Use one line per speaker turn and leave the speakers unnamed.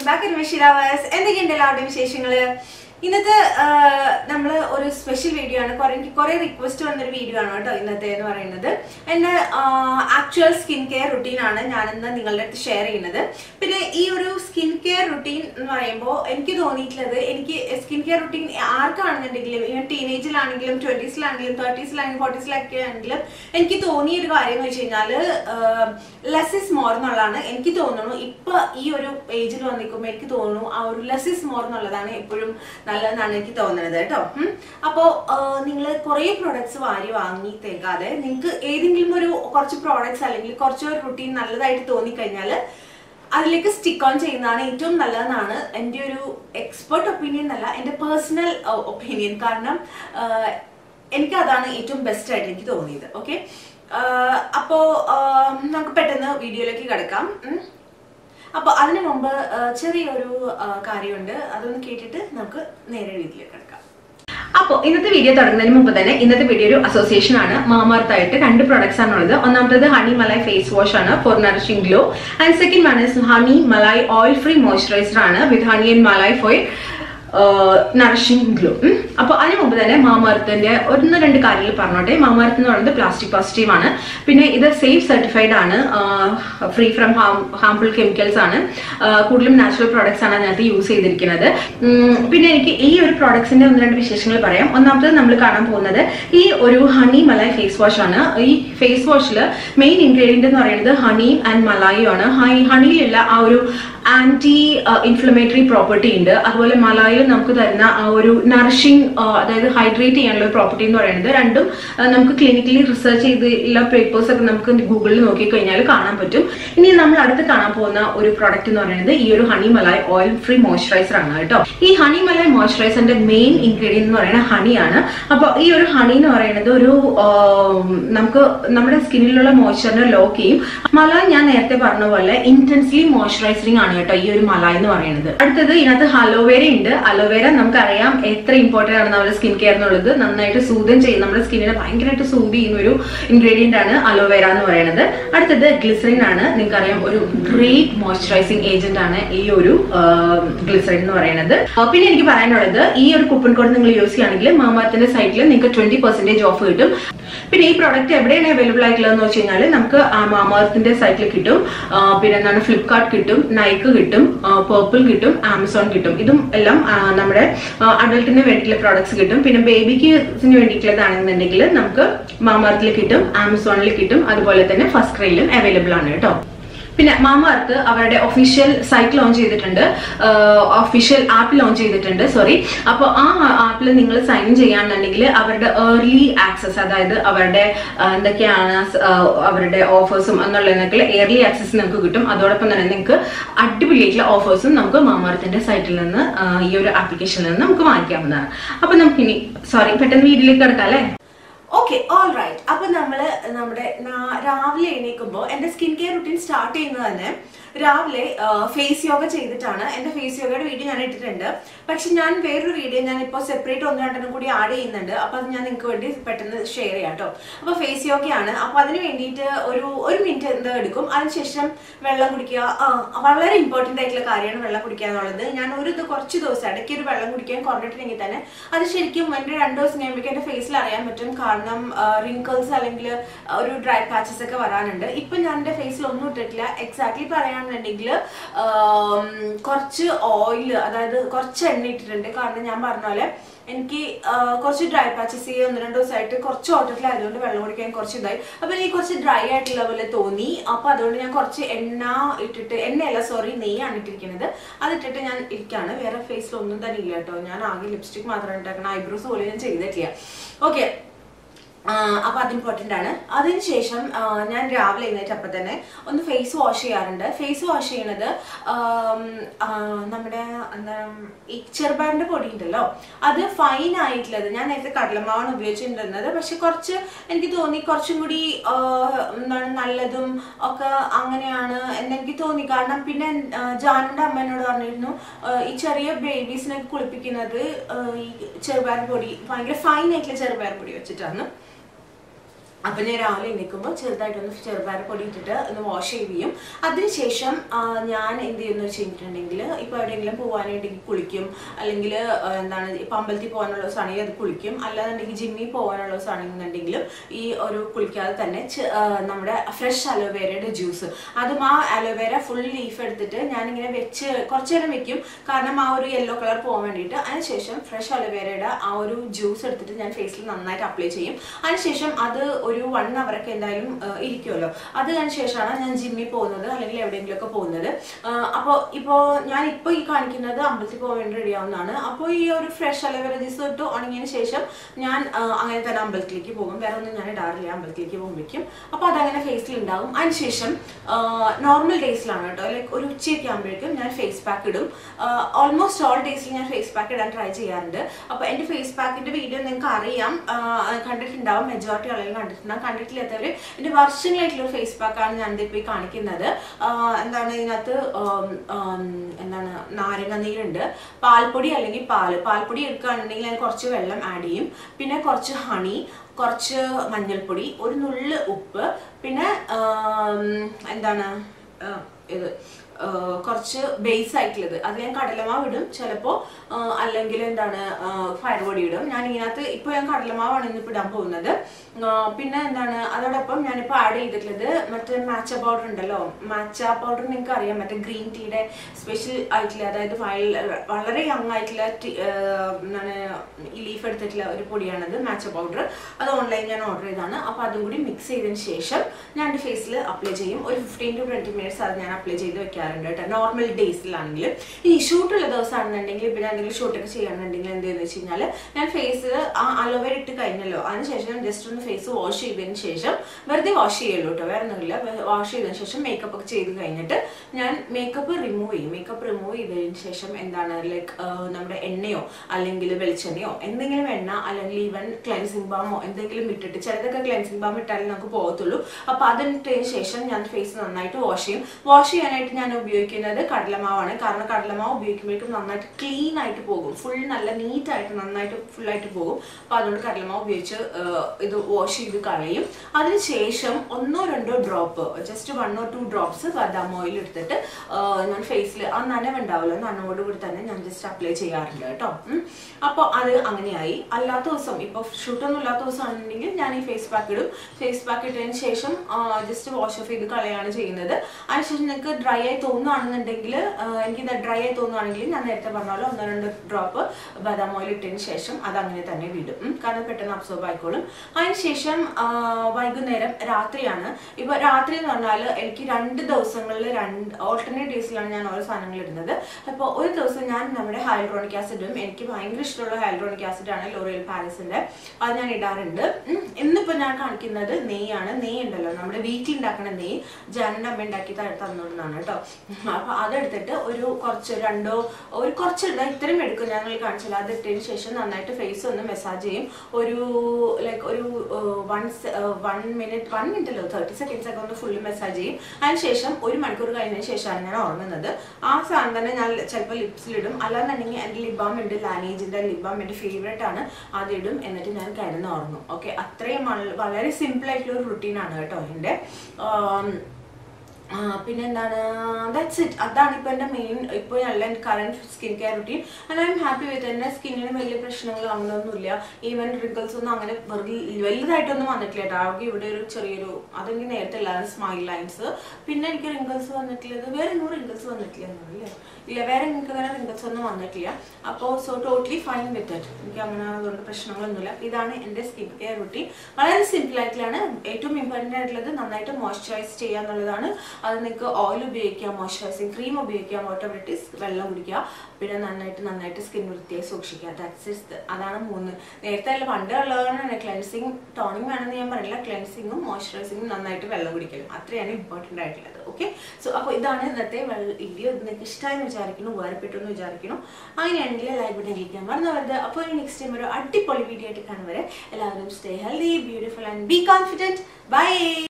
Back മെഷീരാവേഴ്സ് എന്തൊക്കെയുണ്ട് എല്ലാവരുടെയും വിശേഷങ്ങള് ഇന്നത്തെ നമ്മൾ ഒരു സ്പെഷ്യൽ വീഡിയോ ആണ് കുറെ എനിക്ക് കുറെ റിക്വസ്റ്റ് വന്നൊരു വീഡിയോ ആണ് കേട്ടോ ഇന്നത്തെ എന്ന് പറയുന്നത് എൻ്റെ ആക്ച്വൽ സ്കിൻ കെയർ റുട്ടീൻ ആണ് ഞാനിന്ന് നിങ്ങളുടെ അടുത്ത് ഷെയർ ചെയ്യുന്നത് പിന്നെ ഈ ഒരു സ്കിൻ കെയർ റുട്ടീൻ എന്ന് പറയുമ്പോൾ എനിക്ക് തോന്നിയിട്ടുള്ളത് എനിക്ക് സ്കിൻ കെയർ റുട്ടീൻ ആർക്കാണെന്നുണ്ടെങ്കിലും ഈവൻ ടീനേജിലാണെങ്കിലും ട്വന്റീസിലാണെങ്കിലും തേർട്ടീസിലാണെങ്കിലും ഫോർട്ടീസിലൊക്കെ ആണെങ്കിലും എനിക്ക് തോന്നിയ ഒരു കാര്യം എന്ന് വെച്ച് കഴിഞ്ഞാൽ ലെസ് ഇസ് മോർ എന്നുള്ളതാണ് എനിക്ക് തോന്നുന്നു ഇപ്പൊ ഈ ഒരു ഏജിൽ വന്നിരിക്കുമ്പോൾ എനിക്ക് തോന്നുന്നു ആ ഒരു ലെസ് ഇസ് മോർ എന്നുള്ളതാണ് എപ്പോഴും നല്ലതെന്നാണ് എനിക്ക് തോന്നുന്നത് കേട്ടോ ഉം. അപ്പോ നിങ്ങൾ കുറേ പ്രോഡക്ട്സ് വാരി വാങ്ങി തേക്കാതെ നിങ്ങൾക്ക് ഏതെങ്കിലും ഒരു കുറച്ച് പ്രോഡക്ട്സ് അല്ലെങ്കിൽ കുറച്ച് ഒരു റുട്ടീൻ നല്ലതായിട്ട് തോന്നിക്കഴിഞ്ഞാൽ അതിലേക്ക് സ്റ്റിക്ക് ഓൺ ചെയ്യുന്നതാണ് ഏറ്റവും നല്ലതെന്നാണ് എൻ്റെ ഒരു എക്സ്പേർട്ട് ഒപ്പീനിയൻ അല്ല എൻ്റെ പേഴ്സണൽ ഒപ്പീനിയൻ കാരണം ആഹ്, എനിക്ക് അതാണ് ഏറ്റവും ബെസ്റ്റ് ആയിട്ട് എനിക്ക് തോന്നിയത് ഓക്കെ അപ്പോ ആഹ്, നമുക്ക് പെട്ടെന്ന് വീഡിയോയിലേക്ക് കിടക്കാം ഉം. അപ്പൊ അതിനു മുമ്പ് ആ, ചെറിയൊരു ആ, കാര്യമുണ്ട് അതൊന്ന് കേട്ടിട്ട് നമുക്ക് നേരെ വീട്ടിലേക്ക് കിടക്കാം അപ്പോൾ ഇന്നത്തെ വീഡിയോ തുടങ്ങുന്നതിന് മുമ്പ് തന്നെ ഇന്നത്തെ വീഡിയോ ഒരു അസോസിയേഷൻ ആണ് മാമാർത്തായിട്ട് രണ്ട് പ്രോഡക്ട്സ് ആണുള്ളത് ഒന്നാമത്തത് ഹണി മലായ് ഫേസ് വാഷ് ആണ് for nourishing glow and second one is honey malai oil free moisturiser ആണ് with honey and malai for nourishing glow അപ്പോൾ അതിന് മുമ്പ് തന്നെ മാമാർത്തിന്റെ ഒന്ന് രണ്ട് കാര്യങ്ങൾ പറഞ്ഞോട്ടെ മാമാർത്ത് എന്ന് പറയുന്നത് പ്ലാസ്റ്റിക് പോസിറ്റീവ് ആണ് പിന്നെ ഇത് സേഫ് സർട്ടിഫൈഡ് ആണ് ഫ്രീ ഫ്രം ഹാംഫുൾ കെമിക്കൽസ് ആണ് ആ, കൂടുതലും നാച്ചുറൽ പ്രോഡക്ട്സ് ആണ് അതിനകത്ത് യൂസ് ചെയ്തിരിക്കുന്നത് ഉം, പിന്നെ എനിക്ക് ഈ ഒരു പ്രോഡക്ട്സിന്റെ ഒന്ന് രണ്ട് വിശേഷങ്ങൾ പറയാം ഒന്നാമത്തത് നമ്മൾ കാണാൻ പോകുന്നത് ഈ ഒരു ഹണി മലായ് ഫേസ് വാഷ് ആണ് ഈ ഫേസ് വാഷിൽ മെയിൻ ഇൻഗ്രീഡിയന്റ് എന്ന് പറയുന്നത് ഹണിയും ആൻഡ് മലായും ആണ് ഹണിയിലുള്ള ആ ഒരു ആന്റി ഇൻഫ്ലമേറ്ററി പ്രോപ്പർട്ടി ഉണ്ട് അതുപോലെ മലായിൽ നമുക്ക് തരുന്ന ആ ഒരു നറിഷിംഗ് അതായത് ഹൈഡ്രേറ്റ് ചെയ്യാനുള്ള പ്രോപ്പർട്ടി എന്ന് പറയുന്നത് രണ്ടും ആ, നമുക്ക് ക്ലിനിക്കലി റിസർച്ച് ചെയ്തിട്ടുള്ള പേപ്പേഴ്സ് ഒക്കെ നമുക്ക് ഗൂഗിളിൽ നോക്കിക്കഴിഞ്ഞാൽ കാണാൻ പറ്റും ഇനി നമ്മൾ അടുത്ത് കാണാൻ പോകുന്ന ഒരു പ്രോഡക്റ്റ് എന്ന് പറയുന്നത് ഈ ഒരു honey malai oil free moisturiser ആണ് കേട്ടോ ഈ ഹണി മലായ് മോയ്സ്ചറൈസറിന്റെ മെയിൻ ഇൻഗ്രീഡിയൻ എന്ന് പറയുന്നത് ഹണിയാണ് അപ്പോൾ ഈ ഒരു ഹണി എന്ന് പറയുന്നത് ഒരു ആ, നമുക്ക് നമ്മുടെ സ്കിന്നിലുള്ള മോയ്സ്ചറിനെ ലോക്ക് ചെയ്യും മലായ് ഞാൻ നേരത്തെ പറഞ്ഞ പോലെ ഇന്റൻസ്ലി മോയ്സ്ചറൈസറിങ് ആണ് കേട്ടോ ഈ ഒരു മലായ് എന്ന് പറയുന്നത് അടുത്തത് ഇതിനകത്ത് അലോവേര ഉണ്ട് അലോവേര നമുക്കറിയാം എത്ര ഇമ്പോർട്ടന്റ് ആണ് നമ്മുടെ സ്കിൻ കെയർ എന്നുള്ളത് നന്നായിട്ട് സൂതം ചെയ്യും നമ്മുടെ സ്കിന്നിനെ ഭയങ്കരമായിട്ട് സൂത് ചെയ്യുന്ന ഒരു ഇൻഗ്രീഡിയന്റ് ആണ് അലോവേര എന്ന് പറയുന്നത് അടുത്തത് ഗ്ലിസറിൻ ആണ് നിങ്ങൾക്കറിയാം ഒരു ഗ്രേറ്റ് മോയ്സ്ചറൈസിങ് ഏജന്റ് ആണ് ഈ ഒരു ഗ്ലിസറിൻ എന്ന് പറയുന്നത് ആ, പിന്നെ എനിക്ക് പറയാനുള്ളത് ഈ ഒരു കൂപ്പൺ കോഡ് നിങ്ങൾ യൂസ് ചെയ്യുകയാണെങ്കിൽ മാമാത്തിന്റെ സൈറ്റിൽ നിങ്ങൾക്ക് ട്വന്റി പെർസെന്റേജ് ഓഫ് കിട്ടും പിന്നെ ഈ പ്രോഡക്റ്റ് എവിടെയാണ് അവൈലബിൾ ആയിട്ടുള്ളതെന്ന് വെച്ച് കഴിഞ്ഞാൽ നമുക്ക് മാമാർത്തിന്റെ സൈറ്റിൽ കിട്ടും ആ, പിന്നെ എന്താണ് ഫ്ലിപ്കാർട്ട് കിട്ടും നൈക്ക് കിട്ടും പേർപ്പിൾ കിട്ടും ആമസോൺ കിട്ടും ഇതും എല്ലാം ആ, നമ്മുടെ അഡൾട്ടിന് വേണ്ടിയിട്ടുള്ള പ്രോഡക്ട്സ് കിട്ടും പിന്നെ ബേബിക്ക് വേണ്ടിയിട്ടുള്ളതാണെന്നുണ്ടെങ്കിൽ നമുക്ക് മാമാർത്തിൽ കിട്ടും ആമസോണിൽ കിട്ടും അതുപോലെ തന്നെ ഫസ്റ്റ് ക്രൈയിലും അവൈലബിൾ ആണ് കേട്ടോ പിന്നെ മാമാർത്ത് അവരുടെ ഒഫീഷ്യൽ സൈറ്റ് ലോഞ്ച് ചെയ്തിട്ടുണ്ട് ഒഫീഷ്യൽ ആപ്പ് ലോഞ്ച് ചെയ്തിട്ടുണ്ട് സോറി അപ്പോൾ ആ ആപ്പിൽ നിങ്ങൾ സൈൻ ചെയ്യാന്നുണ്ടെങ്കിൽ അവരുടെ ഏർലി ആക്സസ് അതായത് അവരുടെ ആ, എന്തൊക്കെയാണ് സ്- ആ, അവരുടെ ഓഫേഴ്സും എന്നുള്ളതിനൊക്കെ ഏർലി ആക്സസ് നിങ്ങൾക്ക് കിട്ടും അതോടൊപ്പം തന്നെ നിങ്ങൾക്ക് അടിപൊളിയായിട്ടുള്ള ഓഫേഴ്സും നമുക്ക് മാമാർത്തിന്റെ സൈറ്റിൽ നിന്ന് ആ, ഈ ഒരു ആപ്ലിക്കേഷനിൽ നിന്ന് നമുക്ക് വാങ്ങിക്കാവുന്നതാണ് അപ്പൊ നമുക്കിനി സോറി പെട്ടെന്ന് വീട്ടിലേക്ക് കിടക്കാം അല്ലേ ഓക്കെ ഓൾ റൈറ്റ് അപ്പൊ നമ്മള് നമ്മുടെ നാ- രാവിലെ എണീക്കുമ്പോൾ എന്റെ സ്കിൻ കെയർ റുട്ടീൻ സ്റ്റാർട്ട് ചെയ്യുന്നത് തന്നെ രാവിലെ ഫേസ് യോഗ ചെയ്തിട്ടാണ് എന്റെ ഫേസ് യോഗയുടെ വീഡിയോ ഞാൻ ഇട്ടിട്ടുണ്ട് പക്ഷെ ഞാൻ വേറൊരു വീഡിയോ ഞാൻ ഇപ്പോൾ സെപ്പറേറ്റ് ഒന്ന് രണ്ടെണ്ണം കൂടി ആഡ് ചെയ്യുന്നുണ്ട് അപ്പൊ അത് ഞാൻ നിങ്ങൾക്ക് വേണ്ടി പെട്ടെന്ന് ഷെയർ ചെയ്യാം കേട്ടോ അപ്പൊ ഫേസ് യോഗയാണ് അപ്പൊ അതിന് വേണ്ടിയിട്ട് ഒരു ഒരു മിനിറ്റ് എന്താ എടുക്കും അതിനുശേഷം വെള്ളം കുടിക്കുക ആ, വളരെ ഇമ്പോർട്ടന്റ് ആയിട്ടുള്ള കാര്യമാണ് വെള്ളം കുടിക്കുക എന്നുള്ളത് ഞാൻ ഒരു ഇത് കുറച്ച് ദിവസം ഇടയ്ക്ക് ഒരു വെള്ളം കുടിക്കാൻ കുറഞ്ഞിട്ടുണ്ടെങ്കിൽ തന്നെ അത് ശരിക്കും എൻ്റെ രണ്ട് ദിവസം കഴിയുമ്പോഴേക്കും എൻ്റെ ഫേസിൽ അറിയാൻ പറ്റും കാരണം റിങ്കിൾസ് അല്ലെങ്കിൽ ഒരു ഡ്രൈ പാച്ചസ് ഒക്കെ വരാനുണ്ട് ഇപ്പൊ ഞാൻ എൻ്റെ ഫേസിൽ ഒന്നും ഇട്ടിട്ടില്ല എക്സാക്ട്ലി പറയുകയാണെന്നുണ്ടെങ്കിൽ കുറച്ച് ഓയിൽ അതായത് കുറച്ച് എണ്ണ ഇട്ടിട്ടുണ്ട് കാരണം ഞാൻ പറഞ്ഞ പോലെ എനിക്ക് ആ, കുറച്ച് ഡ്രൈ പാച്ചസ് ഈ ഒന്ന് രണ്ട് ദിവസമായിട്ട് കുറച്ച് ഓട്ടത്തിലായതുകൊണ്ട് വെള്ളം കുടിക്കാൻ കുറച്ച് ഇതായി അപ്പൊ എനിക്ക് കുറച്ച് ഡ്രൈ ആയിട്ടുള്ള പോലെ തോന്നി അപ്പൊ അതുകൊണ്ട് ഞാൻ കുറച്ച് എണ്ണ ഇട്ടിട്ട് എണ്ണയല്ല സോറി നെയ്യാണ് ഇട്ടിരിക്കുന്നത് അതിട്ടിട്ട് ഞാൻ ഇരിക്കാണ് വേറെ ഫേസിൽ ഒന്നും തന്നെ ഇല്ല കേട്ടോ ഞാൻ ആകെ ലിപ്സ്റ്റിക് മാത്രമാണ് ഉണ്ടാക്കണം ഐബ്രോസ് പോലും ഞാൻ ചെയ്തിട്ടില്ല ഓക്കെ അപ്പൊ അത് ഇമ്പോർട്ടന്റ് ആണ് അതിനുശേഷം ആ, ഞാൻ രാവിലെ എഴുന്നേറ്റ് അപ്പം തന്നെ ഒന്ന് ഫേസ് വാഷ് ചെയ്യാറുണ്ട് ഫേസ് വാഷ് ചെയ്യണത് ആം, ആ, നമ്മുടെ എന്താ ഈ ചെറുപയറിന്റെ പൊടി ഉണ്ടല്ലോ അത് ഫൈൻ ആയിട്ടുള്ളത് ഞാൻ നേരത്തെ കടലമാവാണ് ഉപയോഗിച്ചിട്ടുണ്ടായിരുന്നത് പക്ഷെ കുറച്ച് എനിക്ക് തോന്നി കുറച്ചും കൂടി ആ, എന്താണ് നല്ലതും ഒക്കെ അങ്ങനെയാണ് എന്നെനിക്ക് തോന്നി കാരണം പിന്നെ ആ, ജാനുന്റെ അമ്മ എന്നോട് പറഞ്ഞിരുന്നു ആ, ഈ ചെറിയ ബേബീസിനെ കുളിപ്പിക്കുന്നത് ആ, ഈ ചെറുപയർ പൊടി ഭയങ്കര ഫൈൻ ആയിട്ടുള്ള ചെറുപയർ പൊടി വെച്ചിട്ടാണ് അപ്പം ഞാൻ രാവിലെ എണീക്കുമ്പോൾ ചെറുതായിട്ടൊന്ന് ചെറുപയർ പൊടി ഇട്ടിട്ട് ഒന്ന് വാഷ് ചെയ്യും അതിനുശേഷം ആ, ഞാൻ എന്ത് ചെയ്യുന്നു വെച്ച് കഴിഞ്ഞിട്ടുണ്ടെങ്കിൽ ഇപ്പോൾ എവിടെയെങ്കിലും പോകാനായിട്ടുണ്ടെങ്കിൽ കുളിക്കും അല്ലെങ്കിൽ എന്താണ് ഇപ്പം അമ്പലത്തിൽ പോകാനുള്ള ദിവസമാണെങ്കിൽ അത് കുളിക്കും അല്ലാന്നുണ്ടെങ്കിൽ ജിമ്മിൽ പോകാനുള്ള ദിവസമാണെന്നുണ്ടെങ്കിലും ഈ ഒരു കുളിക്കാതെ തന്നെ ചെ- ആ, നമ്മുടെ ഫ്രഷ് അലോവേരയുടെ ജ്യൂസ് അതും ആ അലോവേര ഫുൾ ലീഫ് എടുത്തിട്ട് ഞാനിങ്ങനെ വെച്ച് കുറച്ച് നേരം വെക്കും കാരണം ആ ഒരു യെല്ലോ കളർ പോകാൻ വേണ്ടിയിട്ട് അതിനുശേഷം ഫ്രഷ് അലോവേരയുടെ ആ ഒരു ജ്യൂസ് എടുത്തിട്ട് ഞാൻ ഫേസിൽ നന്നായിട്ട് അപ്ലൈ ചെയ്യും അതിനുശേഷം അത് ഒരു വൺ അവറൊക്കെ എന്തായാലും ആ, ഇരിക്കുമല്ലോ അത് കഴിഞ്ഞ ശേഷമാണ് ഞാൻ ജിമ്മിൽ പോകുന്നത് അല്ലെങ്കിൽ എവിടെയെങ്കിലുമൊക്കെ പോകുന്നത് അപ്പോൾ ഇപ്പോൾ ഞാൻ ഇപ്പോൾ ഈ കാണിക്കുന്നത് അമ്പലത്തിൽ പോകാൻ വേണ്ടി റെഡി ആവുന്നതാണ് അപ്പോൾ ഈ ഒരു ഫ്രഷ് അലോവേര ജ്യൂസ് ഇട്ട് ഉണങ്ങിയതിന് ശേഷം ഞാൻ ആ, അങ്ങനെ തന്നെ അമ്പലത്തിലേക്ക് പോകും വേറെ ഒന്നും ഞാൻ ഇടാറില്ല അമ്പലത്തിലേക്ക് പോകുമ്പോഴേക്കും അപ്പോൾ അതങ്ങനെ ഫേസിൽ ഉണ്ടാവും അതിനുശേഷം നോർമൽ ഡേയ്സിലാണ് കേട്ടോ ലൈക്ക് ഒരു ഉച്ചയൊക്കെ ആകുമ്പോഴേക്കും ഞാൻ ഫേസ് പാക്ക് ഇടും ഓൾമോസ്റ്റ് ഓൾ ഡേയ്സിൽ ഞാൻ ഫേസ് പാക്ക് ഇടാൻ ട്രൈ ചെയ്യാറുണ്ട് അപ്പോൾ എൻ്റെ ഫേസ് പാക്കിൻ്റെ വീഡിയോ നിങ്ങൾക്ക് അറിയാം ആ, കണ്ടിട്ടുണ്ടാവും മെജോറിറ്റി ആളുകൾ കണ്ടിട്ടുണ്ടാവും കണ്ടിട്ടില്ലാത്തവർ എൻ്റെ വർഷങ്ങളായിട്ടുള്ള ഫേസ് പാക്കാണ് ഞാൻ ഇതിപ്പോൾ ഈ കാണിക്കുന്നത് ആ, എന്താണ് ഇതിനകത്ത് ആം, ആം, എന്താണ് നാരങ്ങ നീരുണ്ട് പാൽപ്പൊടി അല്ലെങ്കിൽ പാല് പാൽപ്പൊടി എടുക്കുകയാണെന്നുണ്ടെങ്കിൽ ഞാൻ കുറച്ച് വെള്ളം ആഡ് ചെയ്യും പിന്നെ കുറച്ച് ഹണി കുറച്ച് മഞ്ഞൾപ്പൊടി ഒരു നുള്ള് ഉപ്പ് പിന്നെ ആം, എന്താണ് ആ, ഇത് ആ, കുറച്ച് ബേസ് ആയിട്ടുള്ളത് അത് ഞാൻ കടലമാവ് ഇടും ചിലപ്പോൾ അല്ലെങ്കിൽ എന്താണ് ഫയർപൊടി ഇടും ഞാൻ ഇതിനകത്ത് ഇപ്പോൾ ഞാൻ കടലമാവാണ് ഇന്നിപ്പോൾ ഇടാൻ പോകുന്നത് ആ, പിന്നെ എന്താണ് അതോടൊപ്പം ഞാനിപ്പോൾ ആഡ് ചെയ്തിട്ടുള്ളത് മറ്റേ മാച്ച പൗഡർ ഉണ്ടല്ലോ മാച്ച പൗഡർ നിങ്ങൾക്ക് അറിയാം മറ്റേ ഗ്രീൻ ടീയുടെ സ്പെഷ്യൽ ആയിട്ടുള്ള അതായത് വയൽ- വളരെ യങ് ആയിട്ടുള്ള ടി- ആ, എന്താണ് ഈ ലീഫ് എടുത്തിട്ടുള്ള ഒരു പൊടിയാണത് മാച്ച പൗഡർ അത് ഓൺലൈൻ ഞാൻ ഓർഡർ ചെയ്തതാണ് അപ്പോൾ അതും കൂടി മിക്സ് ചെയ്തതിന് ശേഷം ഞാൻ എൻ്റെ ഫേസിൽ അപ്ലൈ ചെയ്യും ഒരു ഫിഫ്റ്റീൻ ടു ട്വൻറ്റി മിനിറ്റ്സ് അത് ഞാൻ അപ്ലൈ ചെയ്ത് വെക്കാറുണ്ട് കേട്ടോ നോർമൽ ഡേയ്സിലാണെങ്കിൽ ഇനി ഷൂട്ടുള്ള ദിവസമാണെന്നുണ്ടെങ്കിൽ പിന്നെ എന്തെങ്കിലും ഷൂട്ടൊക്കെ ചെയ്യാനുണ്ടെങ്കിൽ എന്ത് ചെയ്യുന്നത് വെച്ച് കഴിഞ്ഞാൽ ഞാൻ ഫേസ് ആ അലോവേര ഇട്ട് കഴിഞ്ഞല്ലോ അതിനുശേഷം ജസ്റ്റ് ഒന്ന് ഫേസ് വാഷ് ചെയ്തതിന് ശേഷം വെറുതെ വാഷ് ചെയ്യുള്ളൂ കേട്ടോ വേറെ ഒന്നുമില്ല വാഷ് ചെയ്തതിന് ശേഷം മേക്കപ്പ് ഒക്കെ ചെയ്ത് കഴിഞ്ഞിട്ട് ഞാൻ മേക്കപ്പ് റിമൂവ് ചെയ്യും മേക്കപ്പ് റിമൂവ് ചെയ്തതിന് ശേഷം എന്താണ് ലൈക്ക് നമ്മുടെ എണ്ണയോ അല്ലെങ്കിൽ വെളിച്ചെണ്ണയോ എന്തെങ്കിലും എണ്ണ അല്ലെങ്കിൽ ഈവൻ ക്ലെൻസിങ് ബാമോ എന്തെങ്കിലും ഇട്ടിട്ട് ചിലതൊക്കെ ക്ലെൻസിങ് ബാം ഇട്ടാലേ നമുക്ക് പോകത്തുള്ളൂ അപ്പോൾ അതിട്ടതിന് ശേഷം ഞാൻ ഫേസ് നന്നായിട്ട് വാഷ് ചെയ്യും വാഷ് ചെയ്യാനായിട്ട് ഞാൻ ഉപയോഗിക്കുന്നത് കടലമാവാണ് കാരണം കടലമാവ് ഉപയോഗിക്കുമ്പോഴേക്കും നന്നായിട്ട് ക്ലീൻ ആയിട്ട് പോകും ഫുൾ നല്ല നീറ്റ് ആയിട്ട് നന്നായിട്ട് full ആയിട്ട് പോകും അപ്പോൾ അതുകൊണ്ട് കടലമാവ് ഉപയോഗിച്ച് ആ, ഇത് വാഷ് ചെയ്ത് കളയും അതിനുശേഷം ഒന്നോ രണ്ടോ drop just one or two drops ബദാം ഓയിൽ എടുത്തിട്ട് ആ, ഞാൻ ഫേസിൽ ആ നനവുണ്ടാവുമല്ലോ നനവോട് കൂടി തന്നെ ഞാൻ ജസ്റ്റ് അപ്ലൈ ചെയ്യാറുണ്ട് കേട്ടോ അപ്പോൾ അത് അങ്ങനെയായി അല്ലാത്ത ദിവസം ഇപ്പോൾ ഷൂട്ടൊന്നും ഇല്ലാത്ത ദിവസമാണെന്നുണ്ടെങ്കിൽ ഞാൻ ഈ ഫേസ് പാക്ക് ഇടും ഫേസ് പാക്ക് ഇട്ടതിന് ശേഷം ജസ്റ്റ് വാഷ് ഓഫ് ചെയ്ത് കളയാണ് ചെയ്യുന്നത് അതിനുശേഷം നിങ്ങൾക്ക് ഡ്രൈ ആയി തോന്നുകയാണെന്നുണ്ടെങ്കിൽ എനിക്ക് ഡ്രൈ ആയി തോന്നുകയാണെങ്കിൽ ഞാൻ നേരത്തെ പറഞ്ഞ പോലെ ഒന്നോ രണ്ട് ഡ്രോപ്പ് ബദാം ഓയിൽ ഇട്ടതിന് ശേഷം അത് അങ്ങനെ തന്നെ വിടും ഉം. കാരണം പെട്ടെന്ന് അബ്സോർബ് ആയിക്കോളും അതിനുശേഷം ആ, വൈകുന്നേരം രാത്രിയാണ് ഇപ്പോൾ രാത്രി എന്ന് പറഞ്ഞാൽ എനിക്ക് രണ്ട് ദിവസങ്ങളിൽ രണ്ട് ഓൾട്ടർനേറ്റ് ഡേയ്സിലാണ് ഞാൻ ഓരോ സാധനങ്ങൾ ഇടുന്നത് അപ്പോൾ ഒരു ദിവസം ഞാൻ നമ്മുടെ ഹൈഡ്രോണിക് ആസിഡ് ഇടും എനിക്ക് ഭയങ്കര ഇഷ്ടമുള്ള ഹൈഡ്രോണിക് ആസിഡ് ആണ് ലോറിയൽ പാലസിന്റെ അത് ഞാൻ ഇടാറുണ്ട് ഉം. ഇന്നിപ്പോൾ ഞാൻ കാണിക്കുന്നത് നെയ്യാണ് നെയ്യ് ഉണ്ടല്ലോ നമ്മുടെ വീട്ടിൽ ഉണ്ടാക്കുന്ന നെയ്യ് ജാനൻ്റെ അമ്മ ഉണ്ടാക്കി ത- തന്നിടുന്നതാണ് കേട്ടോ അപ്പോൾ അതെടുത്തിട്ട് ഒരു കുറച്ച് രണ്ടോ ഒരു കുറച്ച് ഇടാം ഇത്രയും എടുക്കും ഞങ്ങൾ കാണിച്ചില്ല അത് ഇട്ടതിന് ശേഷം നന്നായിട്ട് ഫേസ് ഒന്ന് മെസ്സാജ് ചെയ്യും ഒരു ലൈക്ക് ഒരു one one minute one minute അല്ലോ തേർട്ടി സെക്കൻഡ്സ് ഒക്കെ ഒന്ന് ഫുള്ള് മെസ്സാജ് ചെയ്യും അതിനുശേഷം ഒരു മണിക്കൂർ കഴിഞ്ഞതിന് ശേഷമാണ് ഞാൻ ഉറങ്ങുന്നത് ആ സാധനം തന്നെ ഞാൻ ചിലപ്പോൾ ലിപ്സിലിടും അല്ലാന്നുണ്ടെങ്കിൽ എൻ്റെ ലിബാം ഉണ്ട് ലാനേജിൻ്റെ ലിബാം എൻ്റെ ഫേവറേറ്റ് ആണ് അതിടും എന്നിട്ട് ഞാൻ കിടന്ന് ഉറങ്ങും ഓക്കെ അത്രയും വള- വളരെ സിമ്പിൾ ആയിട്ടുള്ള ഒരു റുട്ടീനാണ് കേട്ടോ എൻ്റെ ആം, ആ, പിന്നെ എന്താണ് ദാറ്റ്സ് ഇറ്റ് അതാണ് ഇപ്പോൾ എൻ്റെ മെയിൻ ഇപ്പോൾ നല്ല current skin care routine and I'm happy with എൻ്റെ സ്കിന്നിന് വലിയ പ്രശ്നങ്ങൾ അങ്ങനെയൊന്നുമില്ല ഈവൻ റിങ്കിൾസ് ഒന്നും അങ്ങനെ വെറുതെ വലുതായിട്ടൊന്നും വന്നിട്ടില്ല കേട്ടോ ആകെ ഇവിടെ ഒരു ചെറിയൊരു അതെനിക്ക് നേരത്തെ എല്ലാവരും സ്മൈൽ ലൈൻസ് പിന്നെ എനിക്ക് റിങ്കിൾസ് വന്നിട്ടുള്ളത് വേറെ ഒന്നും റിങ്കിൾസ് വന്നിട്ടില്ല എന്നല്ലേ ഇല്ല വേറെ എനിക്ക് അങ്ങനെ റിങ്കിൾസ് ഒന്നും വന്നിട്ടില്ല അപ്പോൾ so totally fine with it എനിക്ക് അങ്ങനെ അതുകൊണ്ട് പ്രശ്നങ്ങളൊന്നുമില്ല ഇതാണ് എൻ്റെ സ്കിൻ കെയർ റുട്ടീൻ വളരെ സിമ്പിൾ ആയിട്ടുള്ളതാണ് ഏറ്റവും ഇമ്പോർട്ടൻ്റ് ആയിട്ടുള്ളത് നന്നായിട്ട് മോയ്സ്ചറൈസ് ചെയ്യുക എന്നുള്ളതാണ് അത് നിങ്ങൾക്ക് ഓയിൽ ഉപയോഗിക്കാം മോയ്സ്ചറൈസിങ് ക്രീം ഉപയോഗിക്കാം വാട്ടർ ഇറ്റ് ഈസ് വെള്ളം കുടിക്കുക പിന്നെ നന്നായിട്ട് നന്നായിട്ട് സ്കിൻ വൃത്തിയായി സൂക്ഷിക്കുക ദാറ്റ്സ് ഇസ് അതാണ് മൂന്ന് നേരത്തെ അല്ല പണ്ട് ഉള്ളതാണ് ക്ലെൻസിങ് ടോണിങ് വേണമെന്ന് ഞാൻ പറയില്ല ക്ലെൻസിങ്ങും മോയ്സ്ചറൈസിങ്ങും നന്നായിട്ട് വെള്ളം കുടിക്കലും അത്രയാണ് ഇമ്പോർട്ടൻ്റ് ആയിട്ടുള്ളത് ഓക്കെ സോ അപ്പോൾ ഇതാണ് ഇന്നത്തെ വീഡിയോ നിങ്ങൾക്ക് ഇഷ്ടമായെന്ന് വിചാരിക്കുന്നു ഉപകാരപ്പെട്ടു എന്ന് വിചാരിക്കുന്നു അങ്ങനെയാണെങ്കിൽ ലൈക്ക് ബട്ടൺ ക്ലിക്കാൻ മറന്നവരുത് അപ്പോൾ നെക്സ്റ്റ് ടൈം ഒരു അടിപൊളി വീഡിയോ ആയിട്ട് കാണുവരെ എല്ലാവരും stay healthy beautiful and be confident by